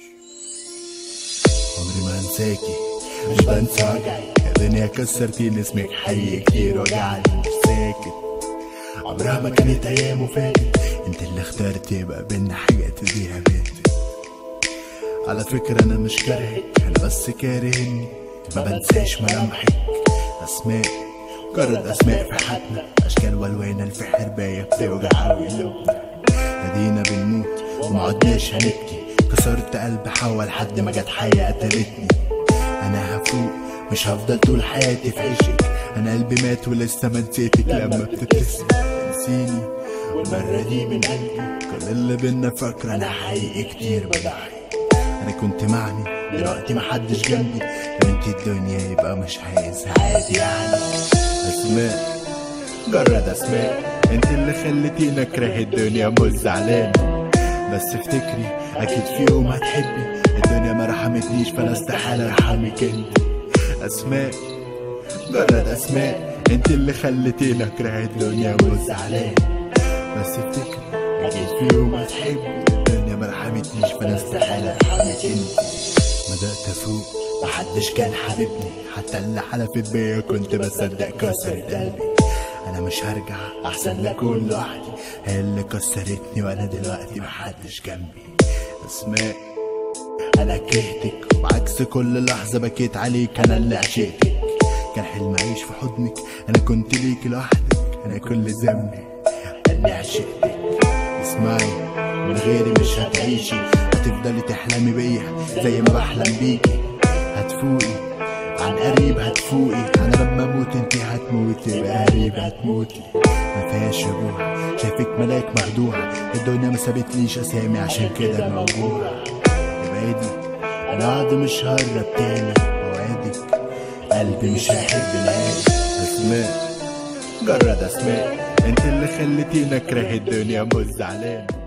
عمري ما انساكي مش بنسى وجعي يا دنيا كسرتيني اسمك حي كتير وجعني مش ساكت عمرها ما كانت ايام وفاتت انت اللي اخترت يبقى بينا حاجة تديها بيتك على فكرة انا مش كارهك انا بس كاره اني ما بنساش ملامحك اسماء مجرد اسماء في حياتنا اشكال والوان في حرباية بتوجع اوي قلوبنا ادينا بنموت وما عدناش هنبكي كسرت قلب حوا لحد ما جت حياة قتلتني انا هفوق مش هفضل طول حياتي في عشقك انا قلبي مات ولسه ما نسيتك لما بتبتسم تنسيني والمرة دي من قلبي كل اللي بينا فاكرة انا حقيقي كتير بضحي انا كنت معني دلوقتي محدش جنبي لو انت الدنيا يبقى مش عايزها عادي يعني اسماء جرد اسماء انت اللي خلتيني اكره الدنيا مش زعلان بس افتكري اكيد في يوم هتحبي الدنيا ما رحمتنيش فانا استحالة ارحمك انت اسماء جرد اسماء انت اللي خلتيني اكره الدنيا مش زعلان بس افتكري اكيد في يوم هتحبي الدنيا ما رحمتنيش فانا استحالة ارحمك انت بدأت افوق محدش كان حبيبني حتى اللي حلفت بيا كنت بصدق كسرت قلبي انا مش هرجع احسن لكون لوحدي هي اللي كسرتني وانا دلوقتي محدش جنبي اسماء انا كرهتك وعكس كل لحظة بكيت عليك انا اللي عشقتك كان حلم اعيش في حضنك انا كنت ليك لوحدك انا كل ذنبي اني عشقتك اسمعي من غيري مش هتعيشي هتفضلي تحلمي بيا زي ما بحلم بيكي هتفوقي عن قريب هتفوقي انا لما اموت انتي هتموتي يبقى قريب هتموتي ما فيهاش رجوع شايفك ملاك مخدوع الدنيا ما سابتليش اسامي عشان كده موجوع ابعدي بعد مش هقرب تاني اوعدك قلبي مش هيحب نهائي اسماء جرد اسماء انت اللي خلتيني اكره الدنيا مش زعلان